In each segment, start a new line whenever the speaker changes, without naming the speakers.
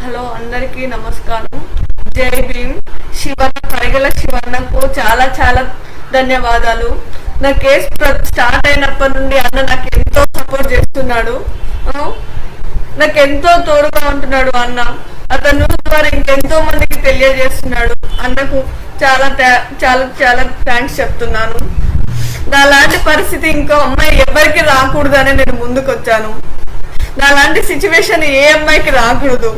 Hello అందరికీ నమస్కారం జై భీమ్ శివన్న పరిగల శివన్నకు చాలా చాలా ధన్యవాదాలు నా కేసు ప్ర- స్టార్ట్ అయినప్పటి నుండి అన్న నాకు ఎంతో సపోర్ట్ చేస్తున్నాడు ఆ, నాకు ఎంతో తోడుగా ఉంటున్నాడు అన్న అతను ద్వారా ఇంకెంతో మందికి తెలియజేస్తున్నాడు అన్నకు చాలా థా- చాలా చాలా థ్యాంక్స్ చెప్తున్నాను నా లాంటి పరిస్థితి ఇంకో అమ్మాయి ఎవరికి రాకూడదని నేను ముందుకు వచ్చాను నా లాంటి సిచ్యువేషన్ ఏ అమ్మాయికి రాకూడదు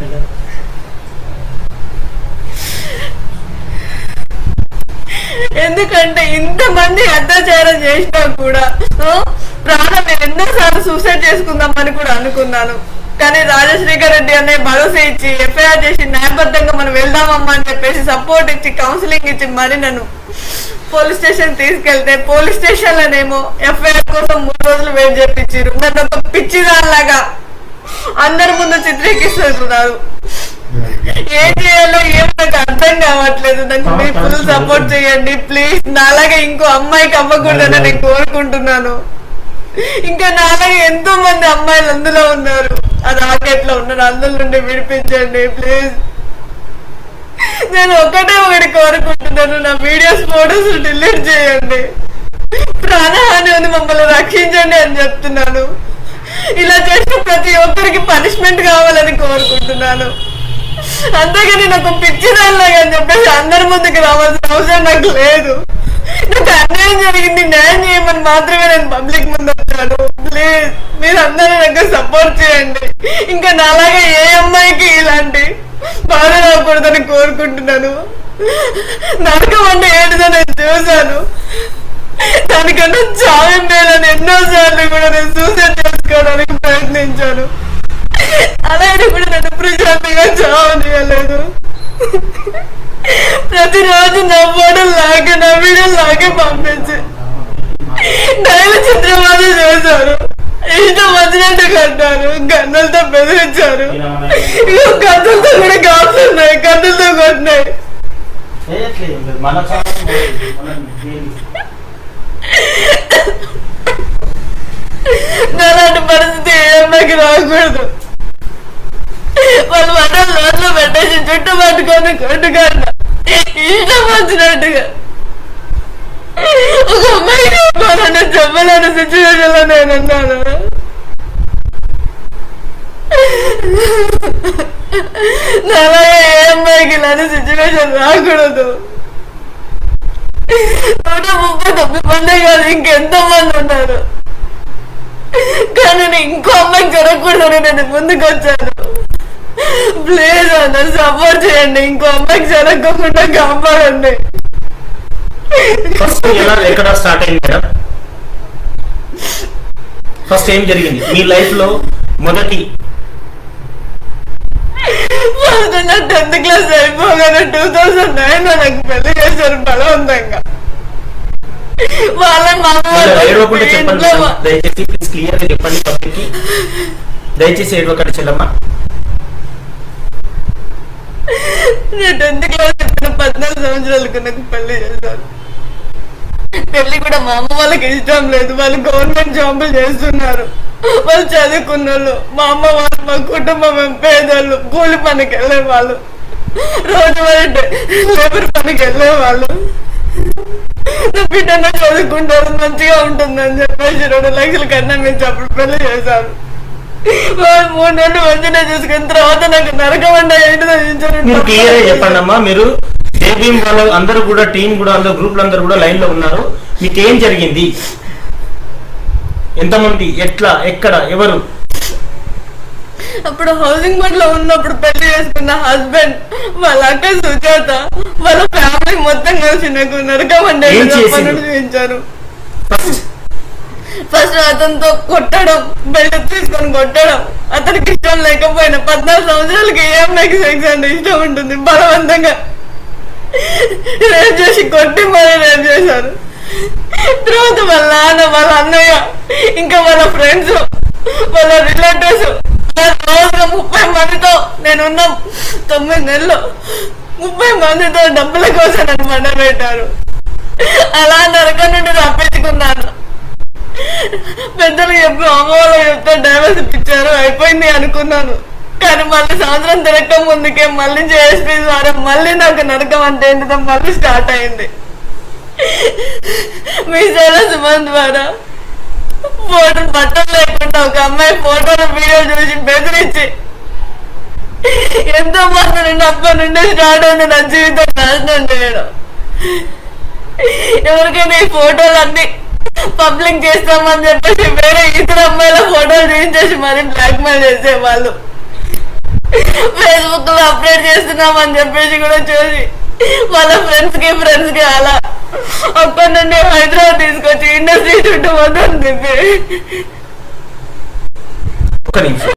ఎందుకంటే ఇంతమంది అత్యాచారం చేసినా కూడా ఆ, ప్రాణం నేను ఎన్నోసార్లు సూసైడ్ చేసుకుందామని కూడా అనుకున్నాను కానీ రాజశేఖర్ రెడ్డి అనే భరోసా ఇచ్చి ఎఫ్ఐఆర్ చేసి న్యాయబద్ధంగా మనం వెళ్దామమ్మా అని చెప్పేసి సపోర్ట్ ఇచ్చి కౌన్సిలింగ్ ఇచ్చి మరి నన్ను పోలీస్ స్టేషన్ తీసుకెళ్తే పోలీస్ స్టేషన్ లోనేమో ఎఫ్ఐఆర్ కోసం మూడు రోజులు వెయిట్ చేపించారు నన్ను ఒక పిచ్చిదానిలాగా అందరి ముందు చిత్రీకరిస్తున్నారు ఏం చేయాలో ఏం నాకు అర్థం కావట్లేదు నాకు మీరు ఫుల్ సపోర్ట్ చేయండి ప్లీజ్ నాలాగా ఇంకో అమ్మాయికి అవ్వకూడదని నేను కోరుకుంటున్నాను ఇంకా నాలాగా ఎంతో మంది అమ్మాయిలు అందులో ఉన్నారు ఆ రాకెట్ లో ఉన్నారు అందులో నుండి విడిపించండి ప్లీజ్ నేను ఒకటే ఒకటి కోరుకుంటున్నాను నా వీడియోస్ ఫోటోస్ డిలీట్ చేయండి ప్రాణహాని ఉంది మమ్మల్ని రక్షించండి అని చెప్తున్నాను ఇలా చేసిన ప్రతి ఒక్కరికి పనిష్మెంట్ కావాలని కోరుకుంటున్నాను అంతేగాని నాకు పిచ్చిదానిలాగా అని చెప్పేసి అందరి ముందుకు రావాల్సిన అవసరం నాకు లేదు నాకు అన్యాయం జరిగింది న్యాయం చేయమని మాత్రమే నేను పబ్లిక్ ముందు వచ్చాను ప్లీజ్ మీరు అందరూ నాకు సపోర్ట్ చేయండి ఇంకా నాలాగా ఏ అమ్మాయికి ఇలాంటి బాధ రాకూడదని కోరుకుంటున్నాను నరకం అంటే ఏంటిదో నేను చూశాను దానికన్నా చావే మేలని ఎన్నో సార్లు కూడా నేను సూసైడ్ చేసుకోవడానికి ప్రయత్నించాను అలా అయినా కూడా నన్ను ప్రశాంతంగా చావనియలేదు ప్రతిరోజు నా ఫోటోలు లాగే నా వీడియోలు లాగే పంపించి డైలీ చిత్రబాధ చేశారు ఇష్టం వచ్చినట్టు కట్టారు గన్నులతో బెదిరించారు ఇగో కన్నులతో కూడా కాపుతున్నాయి కన్నులతో కొట్టినాయి
చేయట్లేదు మన ఛానల్ మన దేని-
అలాంటి పరిస్థితి ఏ అమ్మాయికి రాకూడదు వాళ్ళు మంటలు నోట్లో పెట్టేసి చుట్టూ పట్టుకొని కొట్టుకన్నా ఇష్టం వచ్చినట్టుగా ఒక అమ్మాయి చెప్పాలని చెప్పలేని సిచ్యువేషన్ లో నేను ఉన్నాను అలాగే ఏ అమ్మాయికి ఇలాంటి సిచ్యువేషన్ రాకూడదు నూట ముప్పై తొమ్మిది మంది కాదు ఇంకెంతో మంది ఉన్నారు కానీ నేను ఇంకో అమ్మాయి జరగకూడదని నేను ముందుకు వచ్చాను ప్లీజ్ అన్న సపోర్ట్ చేయండి ఇంకో అమ్మాయికి జరగకుండా కాపాడండి
ఫస్ట్ ఎలా ఎక్కడ స్టార్ట్ అయింది మేడం ఫస్ట్ ఏం జరిగింది మీ లైఫ్ లో మొదటి
ఫస్ట్ నా టెన్త్ క్లాస్ అయిపోగానే టూ థౌసండ్ నైన్ నాకు పెళ్లి చేశారు బలవంతంగా వాళ్ళ మా అమ్మ
ఇలా
వాళ్ళు
ఏడవకుండా చెప్పండి
ఇంట్లో
మేడం.
మా-
దయచేసి ప్లీజ్ క్లియర్ గా చెప్పండి పబ్లిక్ కి దయచేసి ఏడవకండి చెల్లమ్మ
నేను టెన్త్ క్లాస్ చెప్పిన పద్నాలుగు సంవత్సరాలకు నాకు పెళ్లి చేశారు పెళ్లి కూడా మా అమ్మ వాళ్ళకి ఇష్టం లేదు వాళ్ళు గవర్నమెంట్ జాబులు చేస్తున్నారు వాళ్ళు చదువుకున్న వాళ్ళు మా అమ్మ వాళ్ళు మా కుటుంబం ఏం పేదోళ్ళు కూలి పనికి వెళ్ళే వాళ్ళు రోజువారీ లేబర్ పనికి వెళ్ళే వాళ్ళు నా బిడ్డన చదువుకుంటారు మంచిగా ఉంటుందని చెప్పేసి రెండు లక్షల కన్నా మించి అప్పుడు పెళ్లి చేశారు వాళ్ళు మూడు నెలలు మంచిగా చూసుకున్న తర్వాత నాకు నరకం అంటే ఏంటో
మీరు క్లియర్ గా చెప్పండి అమ్మా మీరు జేబీఎం వాళ్ళు అందరూ కూడా టీం కూడా అందరు గ్రూప్లు అందరూ కూడా లైన్ లో ఉన్నారు మీకు ఏం జరిగింది ఎంతమంది ఎట్లా ఎక్కడ ఎవరు
అప్పుడు హౌసింగ్ బోర్డ్ లో ఉన్నప్పుడు పెళ్లి చేసుకున్న హస్బెండ్ వాళ్ళ అక్క సుజాత వాళ్ళ ఫ్యామిలీ మొత్తం కలిసి నాకు నరకం అంటే
ఏం
ఏంటో
చేసిండ్రు?
పనులు చేయించారు
ఫస్ట్
ఫస్ట్ అతనితో కొట్టడం బెల్ట్ తీసుకొని కొట్టడం అతనికి ఇష్టం లేకపోయినా పద్నాలుగు సంవత్సరాలకి ఏ అమ్మాయికి సెక్స్ అంటే ఇష్టం ఉంటుంది బలవంతంగా రేప్ చేసి కొట్టి మరీ రేప్ చేశారు తర్వాత వాళ్ళ నాన్న వాళ్ళ అన్నయ్య ఇంకా వాళ్ళ ఫ్రెండ్స్ వాళ్ళ రిలేటివ్స్ రోజుగా ముప్పై మందితో నేనున్న తొమ్మిది నెలలు ముప్పై మందితో డబ్బుల కోసం నన్ను మండ పెట్టారు అలా నరకం నుండి తప్పించుకున్నాను పెద్దలు చెప్పి అమ్మ వాళ్ళు చెప్తే డైవర్స్ ఇప్పించారు అయిపోయింది అనుకున్నాను కానీ మళ్ళీ సంవత్సరం తిరగక ముందుకే మళ్ళీ జేఎస్పీ ద్వారా మళ్ళీ నాకు నరకం అంటే ఏంటిదో మళ్ళీ స్టార్ట్ అయింది మీ సేవ సుమన్ ద్వారా ఫోటో బట్టలు లేకుండా ఒక అమ్మాయి ఫోటోలు వీడియో చూసి బెదిరించి ఎంతో మంది నుండి అప్పటి నుండి స్టార్ట్ అయింది నా జీవితం నాశనం చేయడం ఎవరికైనా ఈ ఫోటోలు అన్ని పబ్లిక్ చేస్తామని చెప్పేసి వేరే ఇతర అమ్మాయిల ఫోటోలు తీయించేసి మరి బ్లాక్మెయిల్ చేసేవాళ్ళు ఫేస్బుక్ లో అప్డేట్ చేస్తున్నామని చెప్పేసి కూడా చూసి వాళ్ళ ఫ్రెండ్స్ కి ఫ్రెండ్స్ కి అలా అక్కడి నుండి హైదరాబాద్ తీసుకొచ్చి ఇండస్ట్రీ చుట్టూ మొత్తం తిప్పి
ఒక్క నిమిషం